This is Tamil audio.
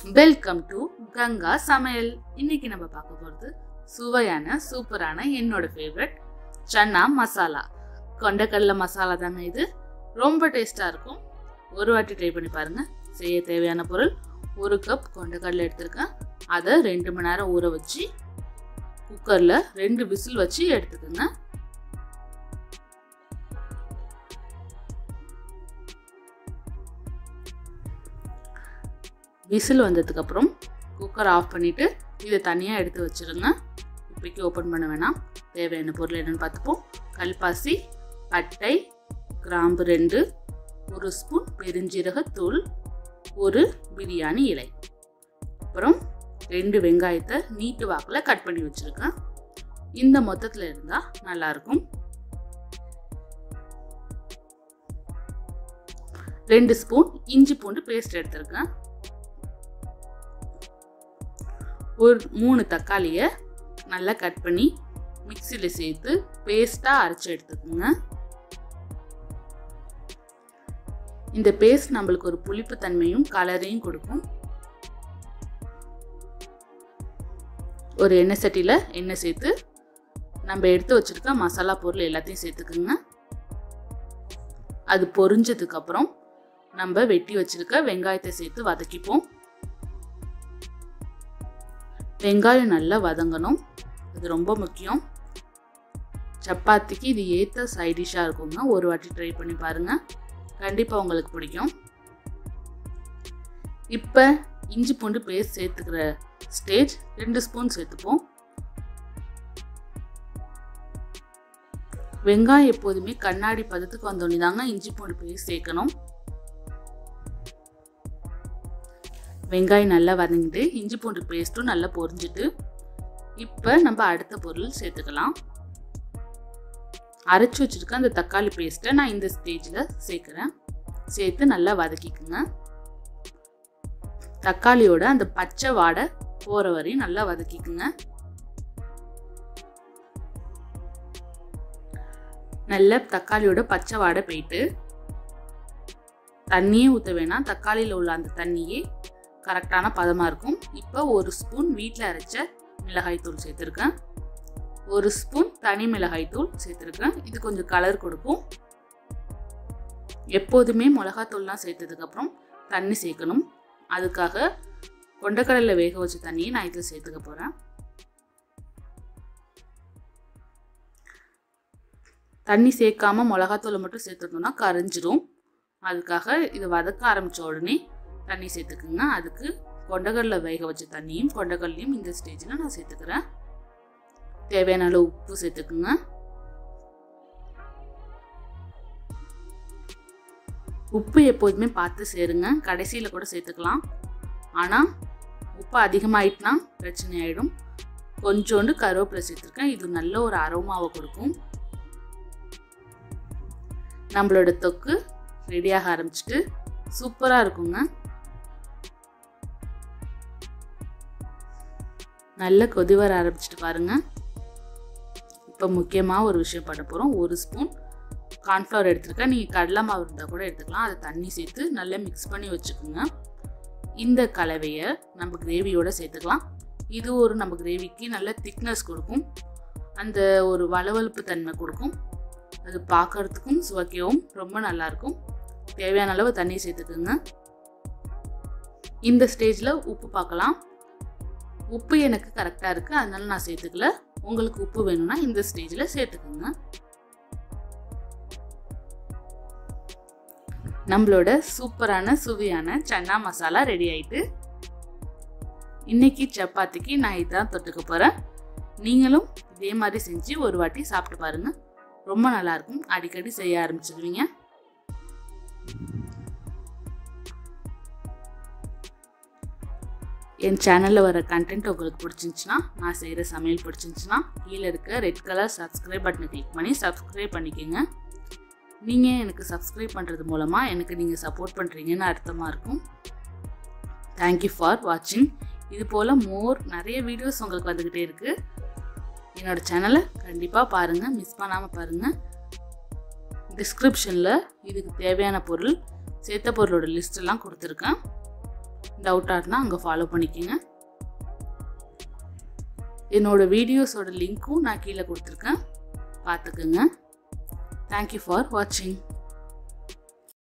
வெல்கம் டு கங்கா சமையல் இன்னைக்கு நம்ம பார்க்க போகிறது சுவையான சூப்பரான என்னோட ஃபேவரட் சன்னா மசாலா கொண்டக்கடலை மசாலா தாங்க இது ரொம்ப டேஸ்ட்டாக இருக்கும் ஒரு வாட்டி ட்ரை பண்ணி பாருங்கள் செய்ய தேவையான பொருள் ஒரு கப் கொண்டக்கடலை எடுத்திருக்கேன் அதை ரெண்டு மணி நேரம் ஊற வச்சு குக்கரில் ரெண்டு விசில் வச்சு எடுத்துக்கோங்க விசில் வந்ததுக்கப்புறம் குக்கர் ஆஃப் பண்ணிவிட்டு இதை தனியாக எடுத்து வச்சுருங்க இப்போக்கி ஓப்பன் பண்ண வேணாம் தேவையான பொருள் என்னென்னு பார்த்துப்போம் கல்பாசி பட்டை கிராம்பு ரெண்டு ஒரு ஸ்பூன் பெருஞ்சீரகத்தூள் ஒரு பிரியாணி இலை அப்புறம் ரெண்டு வெங்காயத்தை நீட்டு வாக்கில் கட் பண்ணி வச்சுருக்கேன் இந்த மொத்தத்தில் இருந்தால் நல்லாயிருக்கும் ரெண்டு ஸ்பூன் இஞ்சி பூண்டு பேஸ்ட் எடுத்திருக்கேன் ஒரு மூணு தக்காளியை நல்லா கட் பண்ணி மிக்சியில் சேர்த்து பேஸ்ட்டாக அரைச்சி எடுத்துக்கோங்க இந்த பேஸ்ட் நம்மளுக்கு ஒரு புளிப்பு தன்மையும் கலரையும் கொடுக்கும் ஒரு எண்ணெய் சட்டியில் எண்ணெய் சேர்த்து நம்ம எடுத்து வச்சுருக்க மசாலா பொருள் எல்லாத்தையும் சேர்த்துக்குங்க அது பொரிஞ்சதுக்கப்புறம் நம்ம வெட்டி வச்சுருக்க வெங்காயத்தை சேர்த்து வதக்கிப்போம் வெங்காயம் நல்லா வதங்கணும் இது ரொம்ப முக்கியம் சப்பாத்திக்கு இது ஏற்ற சைடிஷாக இருக்குங்க ஒரு வாட்டி ட்ரை பண்ணி பாருங்கள் கண்டிப்பாக உங்களுக்கு பிடிக்கும் இப்போ இஞ்சி பூண்டு பேஸ்ட் சேர்த்துக்கிற ஸ்டேஜ் ரெண்டு ஸ்பூன் சேர்த்துப்போம் வெங்காயம் எப்போதுமே கண்ணாடி பதத்துக்கு வந்தோடனே தாங்க இஞ்சி பூண்டு பேஸ்ட் சேர்க்கணும் வெங்காயம் நல்லா வதங்கிட்டு இஞ்சி பூண்டு பேஸ்ட்டும் நல்லா பொரிஞ்சிட்டு இப்போ நம்ம அடுத்த பொருள் சேர்த்துக்கலாம் அரைச்சி வச்சுருக்க அந்த தக்காளி பேஸ்ட்டை நான் இந்த ஸ்டேஜில் சேர்க்குறேன் சேர்த்து நல்லா வதக்கிக்குங்க தக்காளியோட அந்த பச்சை வாடை போகிற வரையும் நல்லா வதக்கிக்குங்க நல்ல தக்காளியோட பச்சை வாடை போயிட்டு தண்ணியே ஊற்ற வேணாம் தக்காளியில் உள்ள அந்த தண்ணியே கரெக்டான பதமாக இருக்கும் இப்போ ஒரு ஸ்பூன் வீட்டில் அரைச்ச மிளகாய் தூள் சேர்த்துருக்கேன் ஒரு ஸ்பூன் தனி மிளகாய் தூள் சேர்த்துருக்கேன் இது கொஞ்சம் கலர் கொடுக்கும் எப்போதுமே மிளகாத்தூள்லாம் சேர்த்ததுக்கப்புறம் தண்ணி சேர்க்கணும் அதுக்காக கொண்டக்கடலில் வேக வச்ச தண்ணியை நான் இதில் சேர்த்துக்க போகிறேன் தண்ணி சேர்க்காம மிளகாத்தூளை மட்டும் சேர்த்துட்டோம்னா கரைஞ்சிரும் அதுக்காக இதை வதக்க ஆரம்பித்த உடனே தண்ணி சேர்த்துக்குங்க அதுக்கு கொண்டக்கடலை வேக வச்ச தண்ணியும் கொண்டக்கடலையும் இந்த ஸ்டேஜில் நான் சேர்த்துக்கிறேன் தேவையான அளவு உப்பு சேர்த்துக்குங்க உப்பு எப்போதுமே பார்த்து சேருங்க கடைசியில் கூட சேர்த்துக்கலாம் ஆனால் உப்பு அதிகமாயிட்டுனா பிரச்சனை ஆகிடும் கொஞ்சோண்டு கருவேப்பிலை சேர்த்துருக்கேன் இது நல்ல ஒரு அரோமாவை கொடுக்கும் நம்மளோட தொக்கு ரெடியாக ஆரம்பிச்சிட்டு சூப்பராக இருக்குங்க நல்ல கொதி வர ஆரம்பிச்சிட்டு பாருங்க இப்போ முக்கியமாக ஒரு விஷயம் பண்ண போகிறோம் ஒரு ஸ்பூன் கார்ன்ஃப்ளவர் எடுத்துருக்கேன் நீங்கள் கடலை மாவு இருந்தால் கூட எடுத்துக்கலாம் அதை தண்ணி சேர்த்து நல்லா மிக்ஸ் பண்ணி வச்சுக்கோங்க இந்த கலவையை நம்ம கிரேவியோடு சேர்த்துக்கலாம் இது ஒரு நம்ம கிரேவிக்கு நல்ல திக்னஸ் கொடுக்கும் அந்த ஒரு வளவழுப்பு தன்மை கொடுக்கும் அது பார்க்கறதுக்கும் சுவைக்கவும் ரொம்ப நல்லாயிருக்கும் தேவையான அளவு தண்ணி சேர்த்துக்குங்க இந்த ஸ்டேஜில் உப்பு பார்க்கலாம் உப்பு எனக்கு கரெக்டாக இருக்குது அதனால நான் சேர்த்துக்கல உங்களுக்கு உப்பு வேணும்னா இந்த ஸ்டேஜில் சேர்த்துக்குங்க நம்மளோட சூப்பரான சுவையான சன்னா மசாலா ரெடி ஆயிட்டு இன்னைக்கு சப்பாத்திக்கு நான் இதான் தொட்டுக்க போகிறேன் நீங்களும் இதே மாதிரி செஞ்சு ஒரு வாட்டி சாப்பிட்டு பாருங்கள் ரொம்ப நல்லாயிருக்கும் அடிக்கடி செய்ய ஆரம்பிச்சிடுவீங்க என் சேனலில் வர கண்டென்ட் உங்களுக்கு பிடிச்சிருந்துச்சுன்னா நான் செய்கிற சமையல் பிடிச்சிருந்துச்சுன்னா கீழே இருக்க ரெட் கலர் சப்ஸ்கிரைப் பட்டனை கிளிக் பண்ணி சப்ஸ்கிரைப் பண்ணிக்கோங்க நீங்கள் எனக்கு சப்ஸ்கிரைப் பண்ணுறது மூலமாக எனக்கு நீங்கள் சப்போர்ட் பண்ணுறீங்கன்னு அர்த்தமாக இருக்கும் தேங்க்யூ ஃபார் வாட்சிங் இது போல் மோர் நிறைய வீடியோஸ் உங்களுக்கு வந்துக்கிட்டே இருக்குது என்னோடய சேனலை கண்டிப்பாக பாருங்கள் மிஸ் பண்ணாமல் பாருங்கள் டிஸ்கிரிப்ஷனில் இதுக்கு தேவையான பொருள் சேர்த்த பொருளோட லிஸ்ட்டெல்லாம் கொடுத்துருக்கேன் டவுட்டாக இருந்தால் அங்கே ஃபாலோ பண்ணிக்கோங்க என்னோடய வீடியோஸோட லிங்க்கும் நான் கீழே கொடுத்துருக்கேன் பார்த்துக்குங்க தேங்க்யூ ஃபார் வாட்சிங்